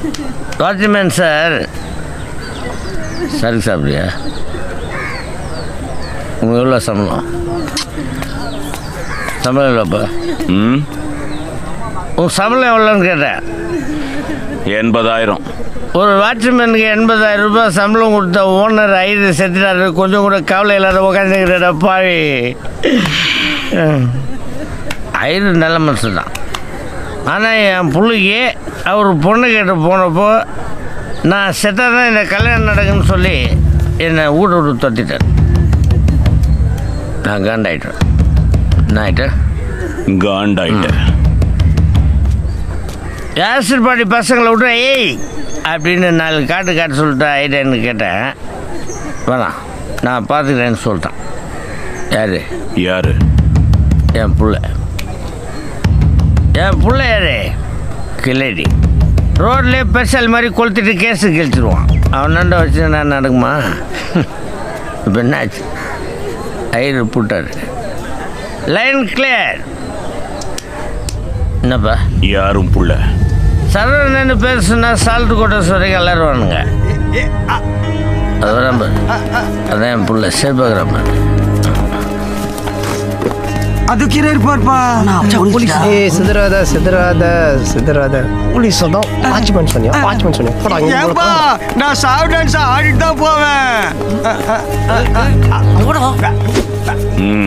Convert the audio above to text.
Watchman sir சரி சாப்பிடியா உங்களுக்கு எவ்வளோ சம்பளம் சம்பளம் எவ்வளோப்பா ம் உன் சம்பளம் எவ்வளோன்னு கேட்டேன் எண்பதாயிரம் ஒரு வாட்ச்மேனுக்கு எண்பதாயிரம் ரூபாய் சம்பளம் கொடுத்த ஓனர் ஐந்து செத்துட்டாரு கொஞ்சம் கூட கவலை இல்லாத உட்காந்துக்கிறடா பாவி ஐந்து நல்ல மனுஷன் தான் ஆனால் என் பிள்ளைக்கு அவர் பொண்ணு கேட்டு போனப்போ நான் செத்தா தான் இந்த கல்யாணம் நடக்குன்னு சொல்லி என்னை வீடு விட்டு தொத்திட்டார் நான் காண்டாயிட்டேன் என்ன ஆயிட்டேன் காண்டாயிட்ட யாசர் பாடி பசங்களை விட்டு ஏய் அப்படின்னு நாலு காட்டு காட்டு சொல்லிட்டா ஐட்டேன்னு கேட்டேன் வேணாம் நான் பார்த்துக்கிறேன்னு சொல்லிட்டான் யாரு யாரு என் புள்ள என் புள்ள யாரு கிளடி ரோட்லேயே பெருசால் மாதிரி கொளுத்திட்டு கேஸு கிழிச்சிருவான் அவன் நண்ட வச்சு நான் நடக்குமா இப்போ என்னாச்சு ஐயர் போட்டார் லைன் கிளியர் என்னப்பா யாரும் புள்ள சரவணன்னு பேர் சொன்னால் சால்ட் கோட்டேஸ்வரிக்கு எல்லாருவானுங்க அது வராம அதான் என் புள்ள சேபகிராமன் அது கீழே இருப்பார்ப்பா ஏய் சிதறாத சிதறாத சிதறாத போலீஸ் சொன்னோம் வாட்ச்மேன் சொன்னியா வாட்ச்மேன் சொன்னியா போடா, இங்க ஏன்பா போடா. நான் சாவு டான்ஸ் ஆடிட்டு தான் போவேன்